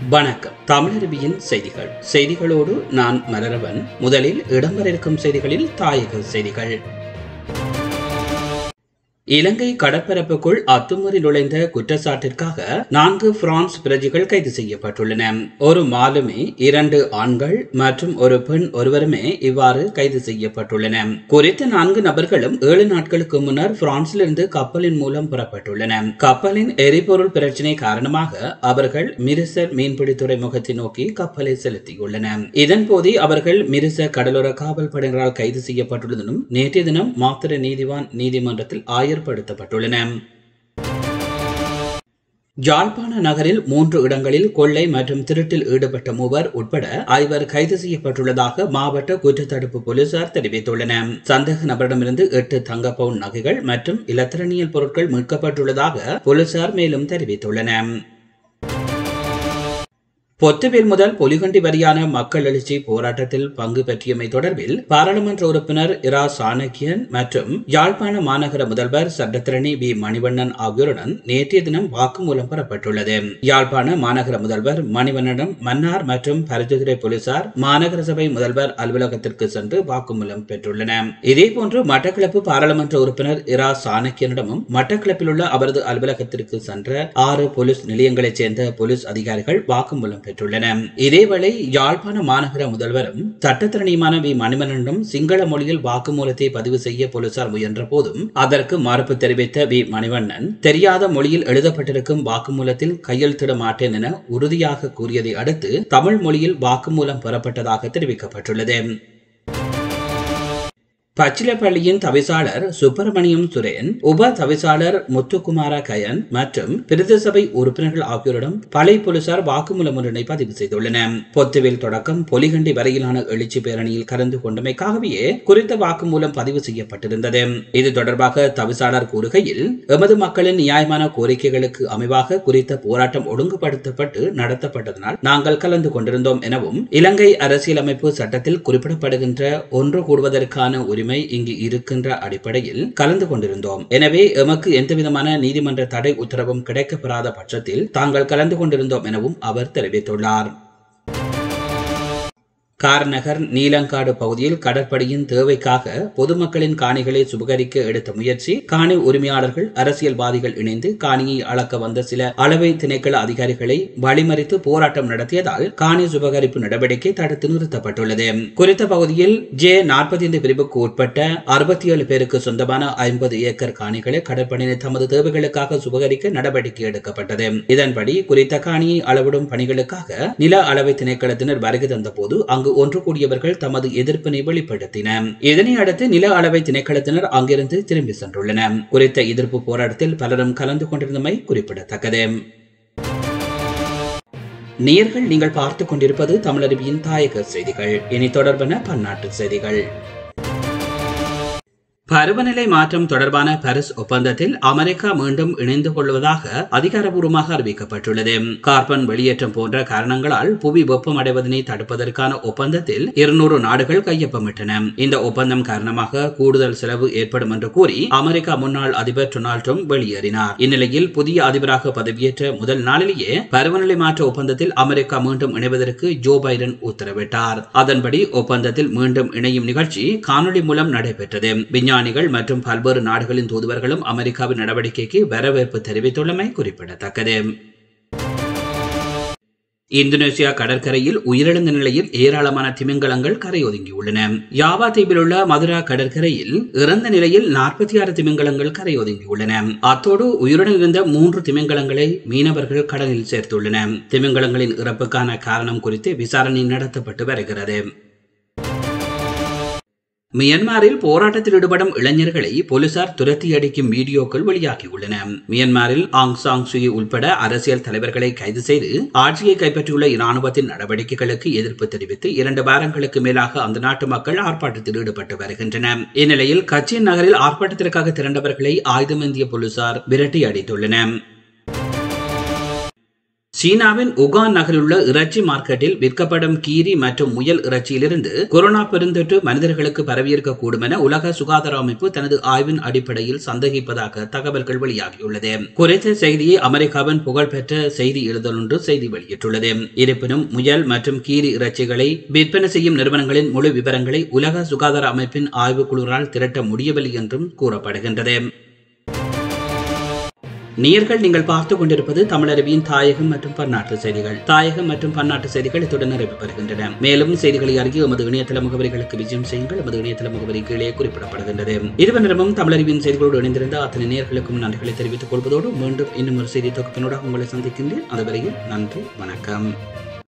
வணக்கம் தமிழருவியின் செய்திகள் செய்திகளோடு நான் மலரவன் முதலில் இடம்பெற இருக்கும் செய்திகளில் தாயக செய்திகள் இலங்கை கடற்பரப்புக்குள் அத்துமீறி நுழைந்த குற்றச்சாட்டிற்காக நான்கு பிரான்ஸ் பிரஜைகள் கைது செய்யப்பட்டுள்ளன ஒரு மாலுமி இரண்டு ஆண்கள் மற்றும் ஒரு பெண் ஒருவருமே இவ்வாறு கைது செய்யப்பட்டுள்ளன குறித்த நான்கு நபர்களும் ஏழு நாட்களுக்கு முன்னர் பிரான்சிலிருந்து கப்பலின் மூலம் புறப்பட்டுள்ளன கப்பலின் எரிபொருள் பிரச்சினை காரணமாக அவர்கள் மிரிசர் மீன்பிடி துறைமுகத்தை நோக்கி கப்பலை செலுத்தியுள்ளன இதன் போதே அவர்கள் மிரிச கடலோர காவல் படையினரால் கைது செய்யப்பட்டுள்ளதும் நேற்றைய தினம் மாத்திர நீதிவான் நீதிமன்றத்தில் ஆயர்படுத்தப்பட்டுள்ளன யாழ்ப்பாண நகரில் மூன்று இடங்களில் கொள்ளை மற்றும் திருட்டில் ஈடுபட்ட மூவர் உட்பட ஐவர் கைது செய்யப்பட்டுள்ளதாக மாவட்ட குற்றத்தடுப்பு போலீசார் தெரிவித்துள்ளனர் சந்தேக நபரிடமிருந்து எட்டு தங்க பவுன் நகைகள் மற்றும் இலத்திரனியல் பொருட்கள் மீட்கப்பட்டுள்ளதாக போலீசார் மேலும் தெரிவித்துள்ளனர் பொத்துவில் முதல் பொலிகண்டி வரியான மக்கள் எழுச்சி போராட்டத்தில் பங்கு பெற்றியமை தொடர்பில் பாராளுமன்ற உறுப்பினர் இரா சாணக்கியன் மற்றும் யாழ்ப்பாண மாநகர முதல்வர் சட்டத்திரணி வி மணிவண்ணன் ஆகியோருடன் நேற்றைய தினம் வாக்குமூலம் பெறப்பட்டுள்ளது யாழ்ப்பாண மாநகர முதல்வர் மணிவண்ணனிடம் மன்னார் மற்றும் பரிந்துரை போலீசார் மாநகர சபை முதல்வர் அலுவலகத்திற்கு சென்று வாக்குமூலம் பெற்றுள்ளனர் இதேபோன்று மட்டக்களப்பு பாராளுமன்ற உறுப்பினர் இரா சாணக்கியனிடமும் மட்டக்களப்பில் உள்ள அவரது அலுவலகத்திற்கு சென்ற ஆறு போலீஸ் நிலையங்களைச் சேர்ந்த போலீஸ் அதிகாரிகள் வாக்குமூலம் பெற்றுள்ளன இதேவேளை யாழ்ப்பாண மாநகர முதல்வரும் சட்டத்திறனியுமான வி மணிமன்னனும் சிங்கள மொழியில் வாக்குமூலத்தை பதிவு செய்ய போலீசார் முயன்ற போதும் அதற்கு மறுப்பு தெரிவித்த வி மணிவண்ணன் தெரியாத மொழியில் எழுதப்பட்டிருக்கும் வாக்குமூலத்தில் கையெழுத்திட மாட்டேன் என உறுதியாக கூறியதை அடுத்து தமிழ் மொழியில் வாக்குமூலம் பெறப்பட்டதாக தெரிவிக்கப்பட்டுள்ளது பச்சிலப்பள்ளியின் தவிசாளர் சுப்பிரமணியம் சுரேன் உப தவிசாளர் முத்துக்குமார கயன் மற்றும் பிரதேச சபை உறுப்பினர்கள் ஆகியோரிடம் பழைய போலீசார் வாக்குமூலம் ஒன்றினை பதிவு செய்துள்ளனர் பொத்துவில் தொடக்கம் பொலிகண்டி வரையிலான எழுச்சி பேரணியில் கலந்து கொண்டமைக்காகவே குறித்த வாக்குமூலம் பதிவு செய்யப்பட்டிருந்தது இது தொடர்பாக தவிசாளர் கூறுகையில் எமது மக்களின் நியாயமான கோரிக்கைகளுக்கு அமைவாக குறித்த போராட்டம் ஒழுங்குபடுத்தப்பட்டு நடத்தப்பட்டதனால் நாங்கள் கலந்து கொண்டிருந்தோம் எனவும் இலங்கை அரசியலமைப்பு சட்டத்தில் குறிப்பிடப்படுகின்ற ஒன்று கூடுவதற்கான உரிமை உரிமை இங்கு இருக்கின்ற அடிப்படையில் கலந்து கொண்டிருந்தோம் எனவே எமக்கு எந்தவிதமான நீதிமன்ற தடை உத்தரவும் கிடைக்கப்பெறாத பட்சத்தில் தாங்கள் கலந்து கொண்டிருந்தோம் எனவும் அவர் தெரிவித்துள்ளார் கார்நகர் நீலங்காடு பகுதியில் கடற்படையின் தேவைக்காக பொதுமக்களின் காணிகளை சுபகரிக்க எடுத்த முயற்சி காணி உரிமையாளர்கள் அரசியல்வாதிகள் இணைந்து காணியை அளக்க வந்த சில அளவை திணைக்கள அதிகாரிகளை வழிமறித்து போராட்டம் நடத்தியதால் காணி சுபகரிப்பு நடவடிக்கை தடுத்து நிறுத்தப்பட்டுள்ளது குறித்த பகுதியில் ஜே நாற்பத்தி ஐந்து பிரிவுக்கு உட்பட்ட அறுபத்தி ஏழு பேருக்கு சொந்தமான ஐம்பது ஏக்கர் காணிகளை கடற்படையினர் தமது தேவைகளுக்காக சுபகரிக்க நடவடிக்கை எடுக்கப்பட்டது இதன்படி குறித்த காணியை அளவிடும் பணிகளுக்காக நில அளவை திணைக்களத்தினர் வருகை தந்தபோது அங்கு ஒன்று கூடியவர்கள் தமது எதிர்ப்பினை வெளிப்படுத்தினர் இதனை அடுத்து நில அளவை திணைக்களத்தினர் அங்கிருந்து திரும்பி சென்றுள்ளனர் குறித்த எதிர்ப்பு போராட்டத்தில் பலரும் கலந்து கொண்டிருந்தமை குறிப்பிடத்தக்கது நேர்கள் நீங்கள் பார்த்துக் கொண்டிருப்பது தமிழருவியின் தாயக செய்திகள் இனி தொடர்பான பன்னாட்டு செய்திகள் பருவநிலை மாற்றம் தொடர்பான பாரிஸ் ஒப்பந்தத்தில் அமெரிக்கா மீண்டும் இணைந்து கொள்வதாக அதிகாரப்பூர்வமாக அறிவிக்கப்பட்டுள்ளது கார்பன் வெளியேற்றம் போன்ற காரணங்களால் புவி வெப்பமடைவதனை தடுப்பதற்கான ஒப்பந்தத்தில் இருநூறு நாடுகள் கையொப்பமிட்டன இந்த ஒப்பந்தம் காரணமாக கூடுதல் செலவு ஏற்படும் என்று கூறி அமெரிக்கா முன்னாள் அதிபர் டொனால்ட் ட்ரம்ப் வெளியேறினார் இந்நிலையில் புதிய அதிபராக பதவியேற்ற முதல் நாளிலேயே பருவநிலை மாற்ற ஒப்பந்தத்தில் அமெரிக்கா மீண்டும் இணைவதற்கு ஜோ பைடன் உத்தரவிட்டார் அதன்படி ஒப்பந்தத்தில் மீண்டும் இணையும் நிகழ்ச்சி காணொலி மூலம் நடைபெற்றது விஞ்ஞானிகள் மற்றும் பல்வேறு நாடுகளின் தூதுவர்களும் அமெரிக்காவின் நடவடிக்கைக்கு வரவேற்பு தெரிவித்துள்ளமை குறிப்பிடத்தக்கது இந்தோனேசியா கடற்கரையில் உயிரிழந்த நிலையில் ஏராளமான திமிங்கலங்கள் கரையொதுங்கியுள்ளன யாவா தீவில் உள்ள மதுரா கடற்கரையில் இறந்த நிலையில் நாற்பத்தி ஆறு திமிங்கலங்கள் கரையொதுங்கியுள்ளன அத்தோடு உயிருடன் இருந்த மூன்று திமிங்கலங்களை மீனவர்கள் கடலில் சேர்த்துள்ளன திமிங்கலங்களின் இறப்புக்கான காரணம் குறித்து விசாரணை நடத்தப்பட்டு வருகிறது மியன்மாரில் போராட்டத்தில் ஈடுபடும் இளைஞர்களை போலீசார் துரத்தி அடிக்கும் வீடியோக்கள் வெளியாகியுள்ளன மியன்மாரில் ஆங் சாங் சுயி உட்பட அரசியல் தலைவர்களை கைது செய்து ஆட்சியை கைப்பற்றியுள்ள இராணுவத்தின் நடவடிக்கைகளுக்கு எதிர்ப்பு தெரிவித்து இரண்டு வாரங்களுக்கு மேலாக அந்த நாட்டு மக்கள் ஆர்ப்பாட்டத்தில் ஈடுபட்டு வருகின்றனர் இந்நிலையில் கச்சின் நகரில் ஆர்ப்பாட்டத்திற்காக திரண்டவர்களை ஆயுதமேந்திய போலீசார் விரட்டி அடித்துள்ளனர் சீனாவின் உகான் நகரிலுள்ள இறைச்சி மார்க்கெட்டில் விற்கப்படும் கீரி மற்றும் முயல் இறைச்சியிலிருந்து கொரோனா பெருந்தொற்று மனிதர்களுக்கு பரவியிருக்கக்கூடும் என உலக சுகாதார அமைப்பு தனது ஆய்வின் அடிப்படையில் சந்தேகிப்பதாக தகவல்கள் வெளியாகியுள்ளது குறித்த செய்தியை அமெரிக்காவின் புகழ்பெற்ற செய்தி எழுதல் ஒன்று செய்தி வெளியிட்டுள்ளது இருப்பினும் முயல் மற்றும் கீரி இறைச்சிகளை விற்பனை செய்யும் நிறுவனங்களின் முழு விவரங்களை உலக சுகாதார அமைப்பின் ஆய்வுக்குழுவால் திரட்ட முடியவில்லை என்றும் கூறப்படுகின்றது நேர்கள் நீங்கள் பார்த்துக் கொண்டிருப்பது தமிழருவியின் தாயகம் மற்றும் பன்னாட்டு செய்திகள் தாயகம் மற்றும் பன்னாட்டு செய்திகள் இத்துடன் நிறைவு பெறுகின்றன மேலும் செய்திகளை அறிய எமது இணையதள முகவரிகளுக்கு விஜயம் செய்யுங்கள் எமது இணையதள முகவரி கீழே குறிப்பிடப்படுகின்றது இருவர் நேரமும் தமிழறிவின் செய்திகளோடு இணைந்திருந்த அத்தனை நேர்களுக்கும் நன்றிகளை தெரிவித்துக் கொள்வதோடு மீண்டும் இன்னும் ஒரு செய்தி தொகுப்பினோட உங்களை சந்திக்கின்றேன் அதுவரையில் நன்றி வணக்கம்